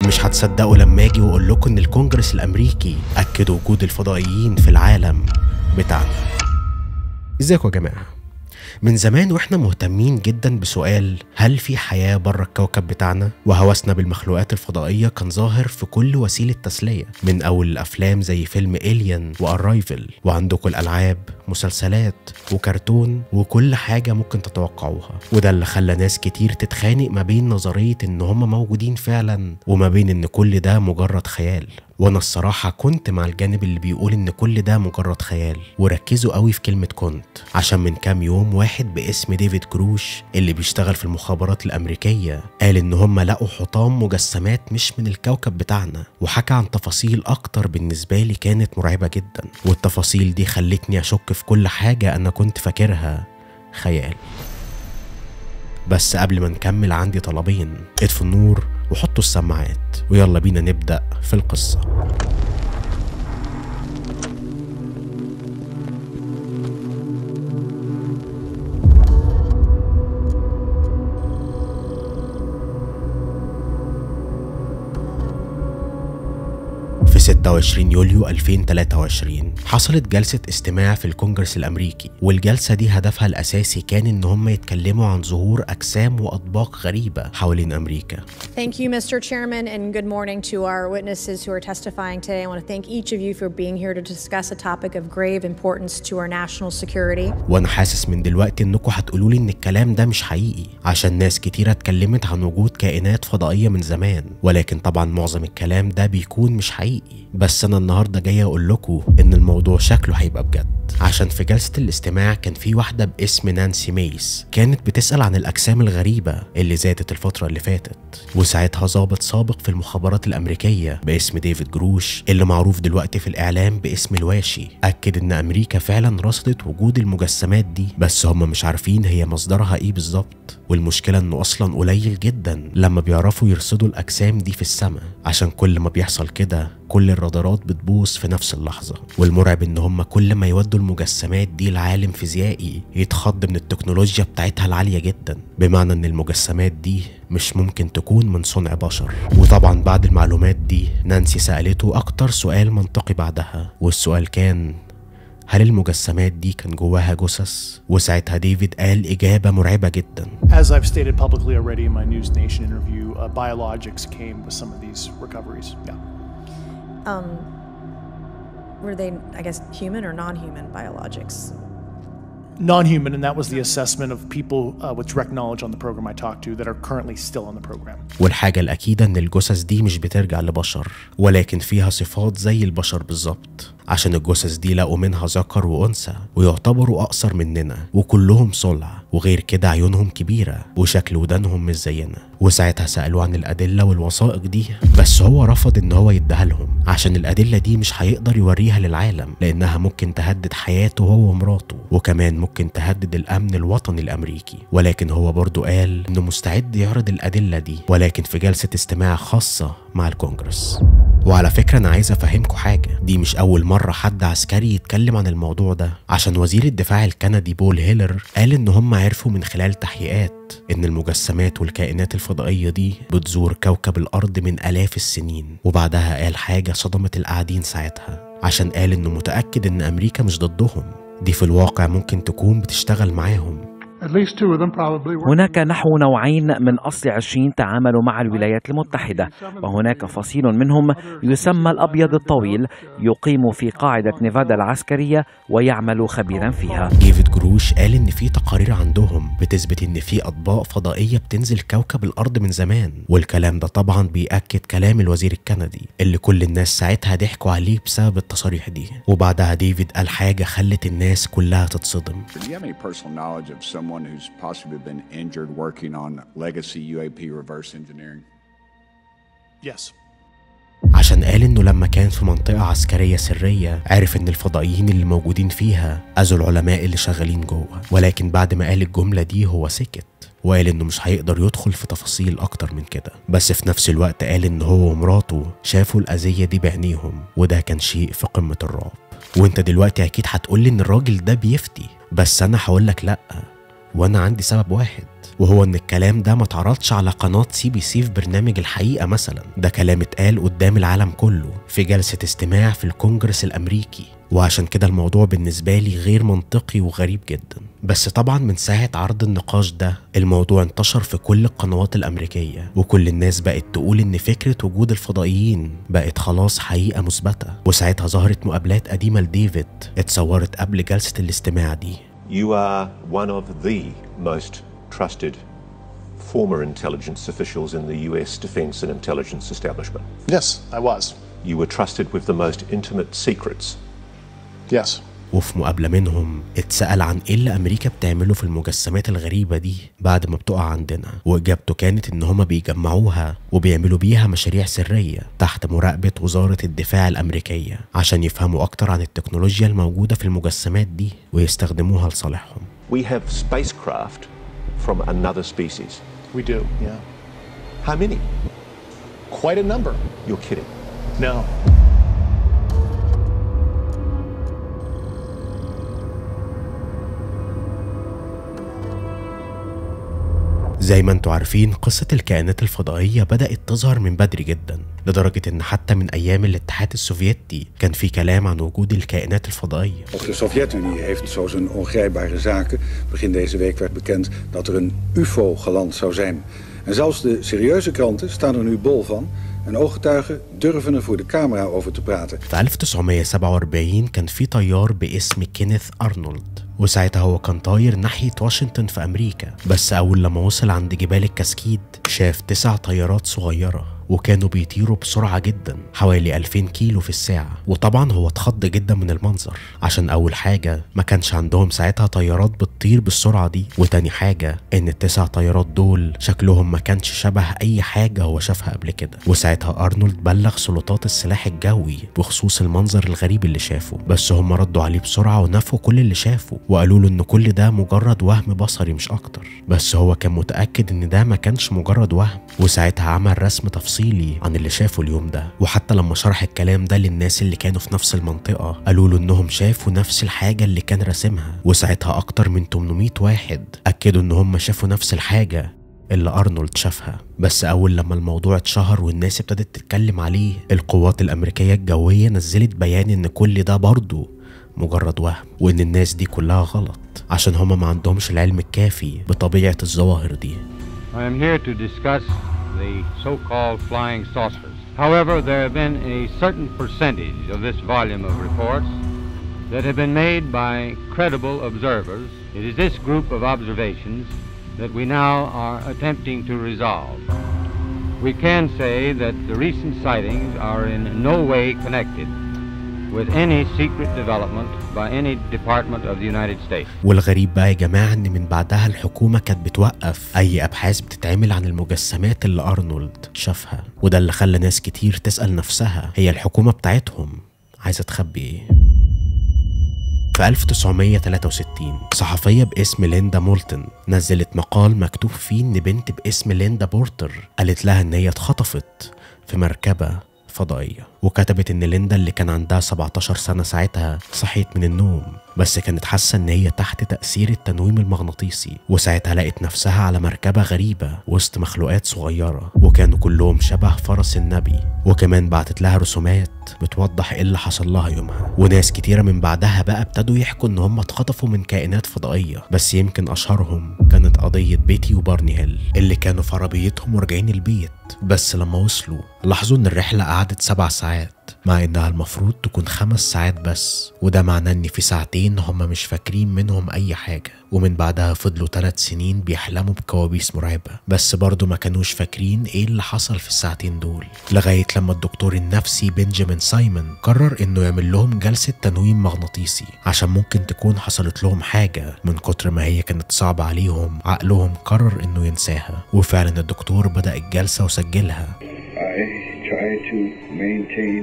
مش هتصدقوا لما اجي واقول لكم ان الكونجرس الامريكي اكد وجود الفضائيين في العالم بتاعنا ازيكم يا جماعه من زمان واحنا مهتمين جدا بسؤال هل في حياة بره الكوكب بتاعنا؟ وهوسنا بالمخلوقات الفضائية كان ظاهر في كل وسيلة تسلية من أول الأفلام زي فيلم إليان وأرايفل وعندكم الألعاب مسلسلات وكرتون وكل حاجة ممكن تتوقعوها وده اللي خلى ناس كتير تتخانق ما بين نظرية إن هم موجودين فعلا وما بين إن كل ده مجرد خيال وانا الصراحة كنت مع الجانب اللي بيقول ان كل ده مجرد خيال وركزوا قوي في كلمة كنت عشان من كام يوم واحد باسم ديفيد كروش اللي بيشتغل في المخابرات الامريكية قال ان هم لقوا حطام مجسمات مش من الكوكب بتاعنا وحكى عن تفاصيل اكتر بالنسبة لي كانت مرعبة جدا والتفاصيل دي خلتني اشك في كل حاجة انا كنت فاكرها خيال بس قبل ما نكمل عندي طلبين اطفوا النور وحطوا السماعات ويلا بينا نبدأ في القصة في 26 يوليو 2023 حصلت جلسة استماع في الكونجرس الأمريكي والجلسة دي هدفها الأساسي كان إن هم يتكلموا عن ظهور أجسام وأطباق غريبة حوالين أمريكا Thank you, Mr. Chairman, and good morning to our witnesses who are testifying today. I want to thank each of you for being here to discuss a topic of grave importance to our national security. وأنا حاسس من دلوقتي إنكم هتقولوا لي إن الكلام ده مش حقيقي عشان ناس كتيرة اتكلمت عن وجود كائنات فضائية من زمان ولكن طبعا معظم الكلام ده بيكون مش حقيقي بس أنا النهاردة جاي أقول لكم إن الموضوع شكله هيبقى بجد عشان في جلسة الاستماع كان في واحدة باسم نانسي ميس كانت بتسأل عن الأجسام الغريبة اللي زادت الفترة اللي فاتت وساعتها ضابط سابق في المخابرات الأمريكية باسم ديفيد جروش اللي معروف دلوقتي في الإعلام باسم الواشي أكد إن أمريكا فعلا رصدت وجود المجسمات دي بس هم مش عارفين هي مصدرها إيه بالظبط والمشكلة إنه أصلا قليل جدا لما بيعرفوا يرصدوا الأجسام دي في السماء عشان كل ما بيحصل كده كل الرادارات بتبوظ في نفس اللحظة والمرعب إن هم كل ما يودوا المجسمات دي لعالم فيزيائي يتخض من التكنولوجيا بتاعتها العالية جدا بمعنى إن المجسمات دي مش ممكن تكون من صنع بشر وطبعا بعد المعلومات دي نانسي سألته أكتر سؤال منطقي بعدها والسؤال كان هل المجسمات دي كان جواها جثث؟ وساعتها ديفيد قال إجابة مرعبة جدا As I've stated publicly already in my News Nation interview, uh, biologics came with some of these recoveries. Yeah. Were they, I guess, human or non human biologics? Non human, and that was the assessment of people uh, with direct knowledge on the program I talked to that are currently still on the program. والحاجة الأكيدة إن الجثث دي مش بترجع لبشر ولكن فيها صفات زي البشر بالظبط عشان الجثث دي لقوا منها ذكر وأنثى ويعتبروا أقصر مننا وكلهم صلع وغير كده عيونهم كبيرة وشكل ودانهم مش زينا وساعتها سألوه عن الأدلة والوثائق دي بس هو رفض إن هو يديها لهم عشان الأدلة دي مش هيقدر يوريها للعالم لأنها ممكن تهدد حياته هو ومراته وكمان ممكن تهدد الأمن الوطني الأمريكي ولكن هو برضه قال إنه مستعد يعرض الأدلة دي ولكن في جلسة استماع خاصة مع الكونجرس وعلى فكرة أنا عايز أفهمكم حاجة دي مش أول مرة حد عسكري يتكلم عن الموضوع ده عشان وزير الدفاع الكندي بول هيلر قال إن هم عرفوا من خلال تحقيقات إن المجسمات والكائنات الفضائية دي بتزور كوكب الأرض من آلاف السنين وبعدها قال حاجة صدمت القاعدين ساعتها عشان قال إنه متأكد إن أمريكا مش ضدهم دي في الواقع ممكن تكون بتشتغل معاهم At least two of them probably were. هناك نحو نوعين من أصل عشرين تعاملوا مع الولايات المتحدة وهناك فصيل منهم يسمى الأبيض الطويل يقيم في قاعدة نيفادا العسكرية ويعمل خبيرا فيها ديفيد جروش قال إن في تقارير عندهم بتثبت إن في أطباق فضائية بتنزل كوكب الأرض من زمان والكلام ده طبعا بيأكد كلام الوزير الكندي اللي كل الناس ساعتها ضحكوا عليه بسبب التصاريح دي وبعدها ديفيد قال حاجة خلت الناس كلها تتصدم Do you have any personal knowledge of someone who's possibly been injured working on legacy UAP reverse engineering? Yes. عشان قال انه لما كان في منطقة عسكرية سرية عرف ان الفضائيين اللي موجودين فيها اذوا العلماء اللي شغالين جوه ولكن بعد ما قال الجملة دي هو سكت وقال انه مش هيقدر يدخل في تفاصيل اكتر من كده بس في نفس الوقت قال ان هو ومراته شافوا الاذية دي بعينيهم وده كان شيء في قمة الرعب وانت دلوقتي اكيد هتقولي ان الراجل ده بيفتي بس انا هقولك لأ وانا عندي سبب واحد وهو ان الكلام ده ما اتعرضش على قناة سي بي سي في برنامج الحقيقة مثلا ده كلام اتقال قدام العالم كله في جلسة استماع في الكونجرس الامريكي وعشان كده الموضوع بالنسبة لي غير منطقي وغريب جدا بس طبعا من ساعة عرض النقاش ده الموضوع انتشر في كل القنوات الأمريكية وكل الناس بقت تقول إن فكرة وجود الفضائيين بقت خلاص حقيقة مثبتة وساعتها ظهرت مقابلات قديمة لديفيد اتصورت قبل جلسة الاستماع دي You are one of the most trusted former intelligence officials in the US defense and intelligence establishment. Yes, I was. You were trusted with the most intimate secrets. Yes. وفي مقابلة منهم اتسأل عن ايه اللي أمريكا بتعمله في المجسمات الغريبة دي بعد ما بتقع عندنا وإجابته كانت إن هما بيجمعوها وبيعملوا بيها مشاريع سرية تحت مراقبة وزارة الدفاع الأمريكية عشان يفهموا أكتر عن التكنولوجيا الموجودة في المجسمات دي ويستخدموها لصالحهم We have spacecraft from another species. We do, yeah. How many? Quite a number. You're kidding. No. زي ما انتوا عارفين قصة الكائنات الفضائية بدأت تظهر من بدري jidden لدرجة ان حتى من ايام الاتحاد السوفيتي كان في كلام عن وجود الكائنات الفضائية Ook de Sovjet-Unie heeft zo zijn ongrijpbare zaken. Begin deze week werd bekend dat er een UFO geland zou zijn. En zelfs de serieuze kranten staan er nu bol van. En ooggetuigen durven er voor de camera over te praten. في 1947 كان في طيار باسم كينيث أرنولد وساعتها هو كان طاير ناحية واشنطن في أمريكا بس أول لما وصل عند جبال الكاسكيد شاف تسع طيارات صغيرة وكانوا بيطيروا بسرعة جدا حوالي 2000 كيلو في الساعة وطبعا هو اتخض جدا من المنظر عشان أول حاجة ما كانش عندهم ساعتها طيارات بتطير بالسرعة دي وتاني حاجة إن التسع طيارات دول شكلهم ما كانش شبه أي حاجة هو شافها قبل كده وساعتها أرنولد بلغ سلطات السلاح الجوي بخصوص المنظر الغريب اللي شافه بس هم ردوا عليه بسرعة ونفوا كل اللي شافه وقالوا له إن كل ده مجرد وهم بصري مش أكتر بس هو كان متأكد إن ده ما كانش مجرد وهم وساعتها عمل رسم تفصيلي عن اللي شافه اليوم ده وحتى لما شرح الكلام ده للناس اللي كانوا في نفس المنطقة قالوا له إنهم شافوا نفس الحاجة اللي كان راسمها وساعتها أكتر من 800 واحد أكدوا إن هم شافوا نفس الحاجة اللي أرنولد شافها بس أول لما الموضوع اتشهر والناس ابتدت تتكلم عليه القوات الأمريكية الجوية نزلت بيان إن كل ده برضه مجرد وهم وإن الناس دي كلها غلط عشان هما ما عندهمش العلم الكافي بطبيعة الظواهر دي I am here to discuss the so-called flying saucers. However, there have been a certain percentage of this volume of reports that have been made by credible observers. It is this group of observations that we now are attempting to resolve. We can say that the recent sightings are in no way connected with any secret development by any department of the United States. والغريب بقى يا جماعة إن من بعدها الحكومة كانت بتوقف أي أبحاث بتتعمل عن المجسمات اللي أرنولد شافها وده اللي خلى ناس كتير تسأل نفسها هي الحكومة بتاعتهم عايزة تخبي إيه؟ في 1963 صحفية باسم ليندا مولتن نزلت مقال مكتوب فيه إن بنت باسم ليندا بورتر قالت لها إن هي اتخطفت في مركبة فضائية وكتبت إن ليندا اللي كان عندها 17 سنة ساعتها صحيت من النوم بس كانت حاسة إن هي تحت تأثير التنويم المغناطيسي وساعتها لقت نفسها على مركبة غريبة وسط مخلوقات صغيرة وكانوا كلهم شبه فرس النبي وكمان بعتت لها رسومات بتوضح ايه اللي حصل لها يومها وناس كتيرة من بعدها بقى ابتدوا يحكوا ان هم اتخطفوا من كائنات فضائية بس يمكن اشهرهم كانت قضية بيتي وبارني هيل اللي كانوا في عربيتهم وراجعين البيت بس لما وصلوا لاحظوا ان الرحلة قعدت سبع ساعات مع انها المفروض تكون خمس ساعات بس وده معناه ان في ساعتين هم مش فاكرين منهم اي حاجة ومن بعدها فضلوا ثلاث سنين بيحلموا بكوابيس مرعبة بس برضه ما كانوش فاكرين ايه اللي حصل في الساعتين دول لغاية لما الدكتور النفسي بنجامين سايمون قرر انه يعمل لهم جلسة تنويم مغناطيسي عشان ممكن تكون حصلت لهم حاجة من كتر ما هي كانت صعبة عليهم عقلهم قرر انه ينساها وفعلا الدكتور بدأ الجلسة وسجلها I try to maintain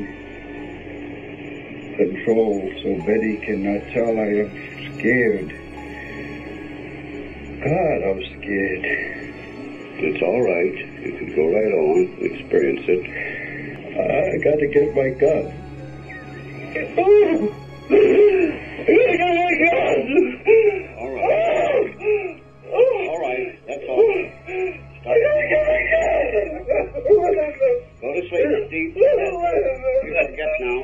control so Betty cannot tell I am scared. God, I'm scared. It's all right. You can go right on, experience it. I got to get my gun. I gotta get my gun. All right. Go to sleep, Steve. You forget now.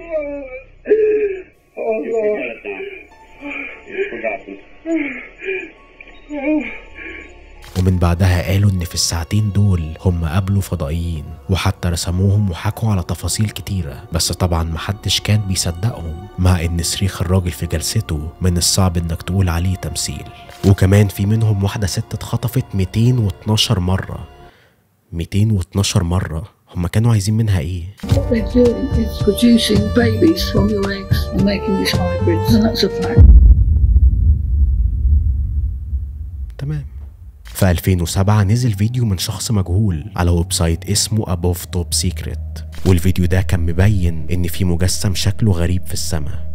You forget it now. You've forgotten. ومن بعدها قالوا إن في الساعتين دول هم قابلوا فضائيين وحتى رسموهم وحكوا على تفاصيل كتيرة بس طبعا محدش كان بيصدقهم مع إن صريخ الراجل في جلسته من الصعب إنك تقول عليه تمثيل وكمان في منهم واحدة ست اتخطفت 212 مرة 212 مرة هم كانوا عايزين منها ايه؟ What they're doing is producing babies from your eggs and making these hybrids, and that's a fact. تمام في 2007 نزل فيديو من شخص مجهول على ويب سايت اسمه Above Top Secret والفيديو ده كان مبين ان في مجسم شكله غريب في السماء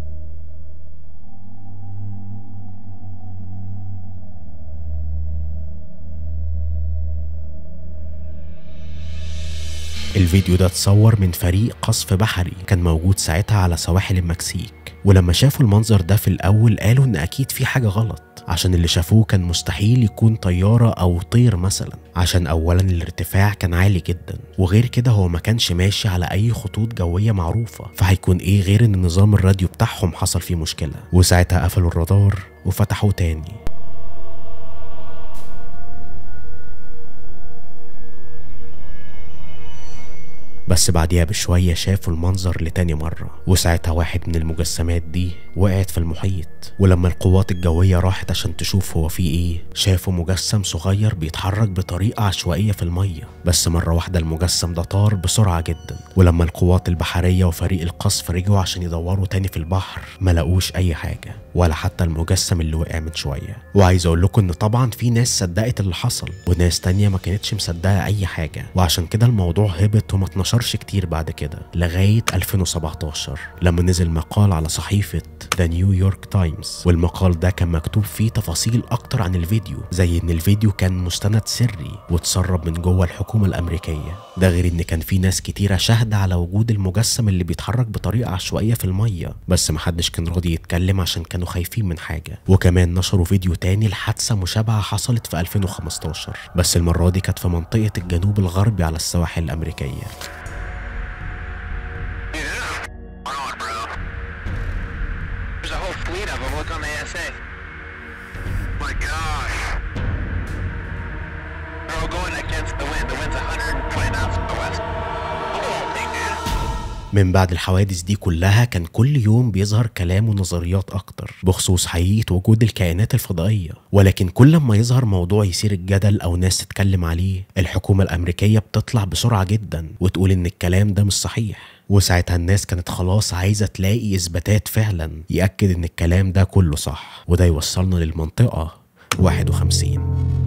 الفيديو ده اتصور من فريق قصف بحري كان موجود ساعتها على سواحل المكسيك ولما شافوا المنظر ده في الأول قالوا إن أكيد في حاجة غلط عشان اللي شافوه كان مستحيل يكون طيارة أو طير مثلا عشان أولا الارتفاع كان عالي جدا وغير كده هو ما كانش ماشي على أي خطوط جوية معروفة فهيكون إيه غير إن نظام الراديو بتاعهم حصل فيه مشكلة وساعتها قفلوا الرادار وفتحوه تاني بس بعديها بشوية شافوا المنظر لتاني مرة وساعتها واحد من المجسمات دي وقعت في المحيط ولما القوات الجوية راحت عشان تشوف هو فيه ايه شافوا مجسم صغير بيتحرك بطريقة عشوائية في المية بس مرة واحدة المجسم ده طار بسرعة جدا ولما القوات البحرية وفريق القصف رجعوا عشان يدوروا تاني في البحر ما لقوش أي حاجة ولا حتى المجسم اللي وقع من شوية وعايز أقول لكم إن طبعا في ناس صدقت اللي حصل وناس تانية ما كانتش مصدقة أي حاجة وعشان كده الموضوع هبط وما اتنشرش كتير بعد كده لغاية 2017 لما نزل مقال على صحيفة ذا نيويورك تايمز والمقال ده كان مكتوب فيه تفاصيل أكتر عن الفيديو زي إن الفيديو كان مستند سري واتسرب من جوه الحكومة الأمريكية ده غير إن كان في ناس كتيرة شاهدة على وجود المجسم اللي بيتحرك بطريقة عشوائية في المية بس محدش كان راضي يتكلم عشان كانوا خايفين من حاجة وكمان نشروا فيديو تاني لحادثة مشابهة حصلت في 2015 بس المرة دي كانت في منطقة الجنوب الغربي على السواحل الأمريكية There's a whole fleet of them. Look on the ASA. My gosh. They're all going against the wind. The wind's 120 knots to the west. Holy man. من بعد الحوادث دي كلها كان كل يوم بيظهر كلام ونظريات أكتر بخصوص حقيقة وجود الكائنات الفضائية ولكن كل ما يظهر موضوع يثير الجدل أو ناس تتكلم عليه الحكومة الأمريكية بتطلع بسرعة جدا وتقول إن الكلام ده مش صحيح وساعتها الناس كانت خلاص عايزة تلاقي إثباتات فعلا يأكد إن الكلام ده كله صح وده يوصلنا للمنطقة 51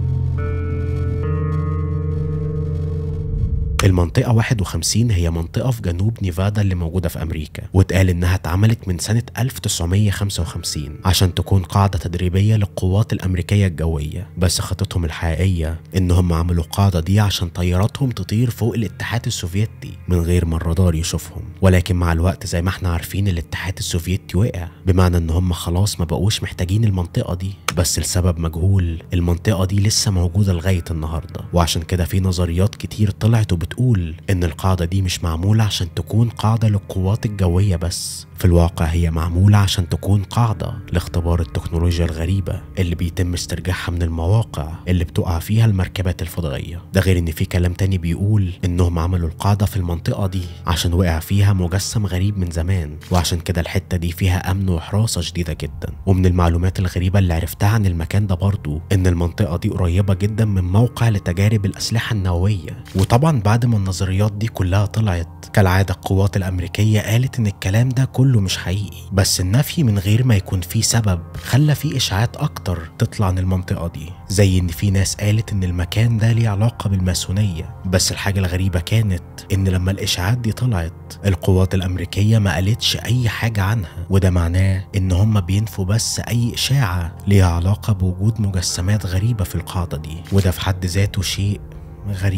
المنطقة 51 هي منطقة في جنوب نيفادا اللي موجودة في أمريكا واتقال إنها اتعملت من سنة 1955 عشان تكون قاعدة تدريبية للقوات الأمريكية الجوية بس خطتهم الحقيقية إنهم عملوا القاعدة دي عشان طياراتهم تطير فوق الاتحاد السوفيتي من غير ما الرادار يشوفهم ولكن مع الوقت زي ما احنا عارفين الاتحاد السوفيتي وقع بمعنى إن هم خلاص ما بقوش محتاجين المنطقة دي بس لسبب مجهول المنطقة دي لسه موجودة لغاية النهاردة وعشان كده في نظريات كتير طلعت وبتقول إن القاعدة دي مش معمولة عشان تكون قاعدة للقوات الجوية بس في الواقع هي معمولة عشان تكون قاعدة لاختبار التكنولوجيا الغريبة اللي بيتم استرجاعها من المواقع اللي بتقع فيها المركبات الفضائية ده غير إن في كلام تاني بيقول إنهم عملوا القاعدة في المنطقة دي عشان وقع فيها مجسم غريب من زمان وعشان كده الحتة دي فيها أمن وحراسة شديدة جدا ومن المعلومات الغريبة اللي عرفتها عن المكان ده برضو إن المنطقة دي قريبة جدا من موقع لتجارب الأسلحة النووية وطبعا بعد ما النظريات دي كلها طلعت كالعادة القوات الأمريكية قالت إن الكلام ده كله مش حقيقي بس النفي من غير ما يكون فيه سبب خلى فيه إشاعات أكتر تطلع عن المنطقة دي زي إن في ناس قالت إن المكان ده ليه علاقة بالماسونية بس الحاجة الغريبة كانت إن لما الإشاعات دي طلعت القوات الأمريكية ما قالتش أي حاجة عنها وده معناه إن هم بينفوا بس أي إشاعة ليها علاقة بوجود مجسمات غريبة في القاعدة دي وده في حد ذاته شيء غريب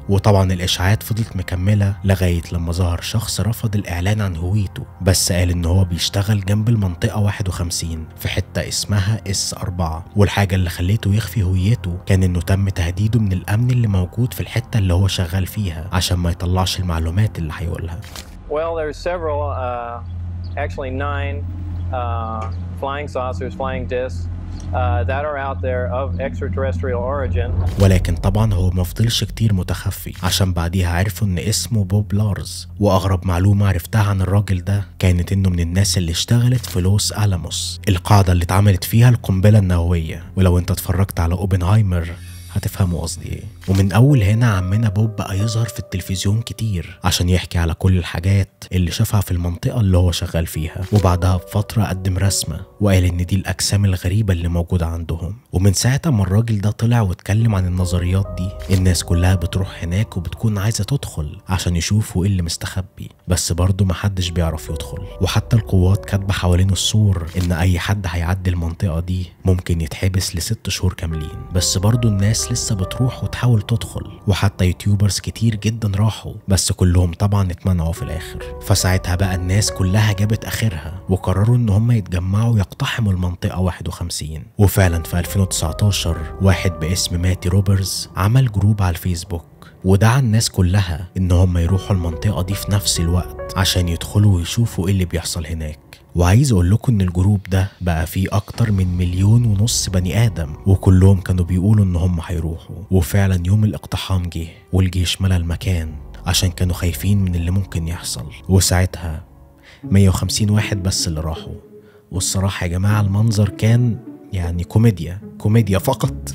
وطبعا الاشاعات فضلت مكمله لغايه لما ظهر شخص رفض الاعلان عن هويته بس قال ان هو بيشتغل جنب المنطقه 51 في حته اسمها اس 4 والحاجه اللي خليته يخفي هويته كان انه تم تهديده من الامن اللي موجود في الحته اللي هو شغال فيها عشان ما يطلعش المعلومات اللي هيقولها Well, there's several, uh, actually nine uh, flying saucers, flying discs uh, that are out there of extraterrestrial origin. ولكن طبعا هو ما فضلش كتير متخفي عشان بعديها عرفوا ان اسمه بوب لارز واغرب معلومه عرفتها عن الراجل ده كانت انه من الناس اللي اشتغلت في لوس الاموس القاعده اللي اتعملت فيها القنبله النوويه ولو انت اتفرجت على اوبنهايمر هتفهموا قصدي ايه ومن اول هنا عمنا بوب بقى يظهر في التلفزيون كتير عشان يحكي على كل الحاجات اللي شافها في المنطقة اللي هو شغال فيها وبعدها بفترة قدم رسمة وقال ان دي الاجسام الغريبة اللي موجودة عندهم ومن ساعة ما الراجل ده طلع واتكلم عن النظريات دي الناس كلها بتروح هناك وبتكون عايزة تدخل عشان يشوفوا ايه اللي مستخبي بس برضه محدش بيعرف يدخل وحتى القوات كاتبة حوالين السور ان اي حد هيعدي المنطقة دي ممكن يتحبس لست شهور كاملين بس برضه الناس لسه بتروح وتحاول تدخل وحتى يوتيوبرز كتير جدا راحوا بس كلهم طبعا اتمنعوا في الاخر فساعتها بقى الناس كلها جابت اخرها وقرروا ان هم يتجمعوا يقتحموا المنطقة 51 وفعلا في 2019 واحد باسم ماتي روبرز عمل جروب على الفيسبوك ودعا الناس كلها ان هم يروحوا المنطقة دي في نفس الوقت عشان يدخلوا ويشوفوا ايه اللي بيحصل هناك وعايز اقول لكم ان الجروب ده بقى فيه اكتر من مليون ونص بني ادم وكلهم كانوا بيقولوا ان هم هيروحوا وفعلا يوم الاقتحام جه والجيش ملى المكان عشان كانوا خايفين من اللي ممكن يحصل وساعتها 150 واحد بس اللي راحوا والصراحة يا جماعة المنظر كان يعني كوميديا كوميديا فقط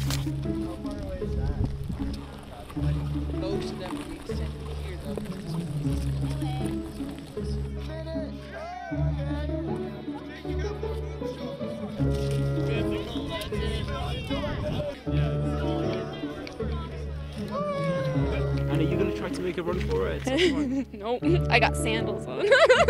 And are you going to try to make a run for it? nope, I got sandals on.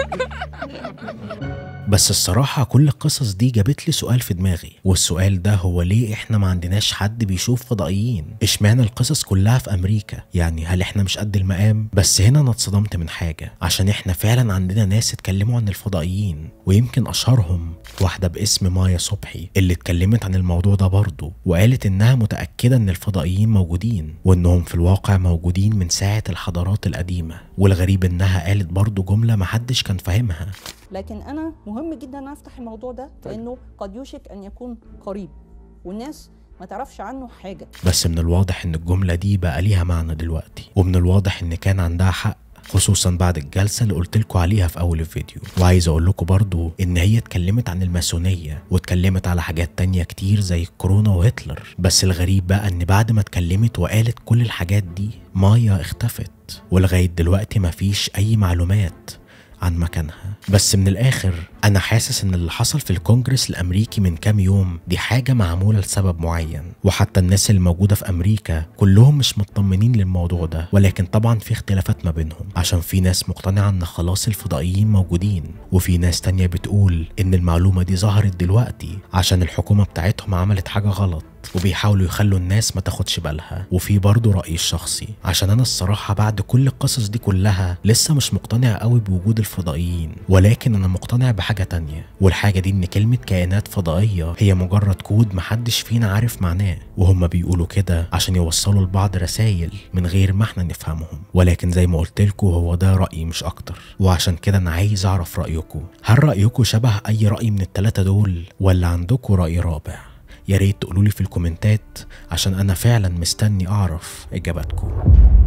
بس الصراحة كل القصص دي جابت لي سؤال في دماغي والسؤال ده هو ليه احنا ما عندناش حد بيشوف فضائيين اشمعنى القصص كلها في امريكا يعني هل احنا مش قد المقام بس هنا انا اتصدمت من حاجة عشان احنا فعلا عندنا ناس اتكلموا عن الفضائيين ويمكن اشهرهم واحدة باسم مايا صبحي اللي اتكلمت عن الموضوع ده برضه وقالت انها متأكدة ان الفضائيين موجودين وانهم في الواقع موجودين من ساعة الحضارات القديمة والغريب انها قالت برضه جملة محدش كان فاهمها لكن انا مهم جدا ان افتح الموضوع ده لانه قد يوشك ان يكون قريب والناس ما تعرفش عنه حاجه بس من الواضح ان الجملة دي بقى ليها معنى دلوقتي ومن الواضح ان كان عندها حق خصوصا بعد الجلسة اللي قلت لكم عليها في أول الفيديو وعايز أقول لكم برضو إن هي اتكلمت عن الماسونية واتكلمت على حاجات تانية كتير زي الكورونا وهتلر بس الغريب بقى إن بعد ما اتكلمت وقالت كل الحاجات دي مايا اختفت ولغاية دلوقتي مفيش أي معلومات عن مكانها بس من الآخر أنا حاسس إن اللي حصل في الكونجرس الأمريكي من كام يوم دي حاجة معمولة لسبب معين وحتى الناس اللي موجودة في أمريكا كلهم مش مطمنين للموضوع ده ولكن طبعا في اختلافات ما بينهم عشان في ناس مقتنعة إن خلاص الفضائيين موجودين وفي ناس تانية بتقول إن المعلومة دي ظهرت دلوقتي عشان الحكومة بتاعتهم عملت حاجة غلط وبيحاولوا يخلوا الناس ما تاخدش بالها وفي برضه رأيي الشخصي عشان أنا الصراحة بعد كل القصص دي كلها لسه مش مقتنع قوي بوجود الفضائيين ولكن أنا مقتنع بحاجة تانية والحاجة دي إن كلمة كائنات فضائية هي مجرد كود محدش فينا عارف معناه وهم بيقولوا كده عشان يوصلوا لبعض رسايل من غير ما احنا نفهمهم ولكن زي ما قلت لكم هو ده رأيي مش أكتر وعشان كده أنا عايز أعرف رأيكم هل رأيكم شبه أي رأي من التلاتة دول ولا عندكم رأي رابع يا ريت تقولوا لي في الكومنتات عشان انا فعلا مستني اعرف اجاباتكم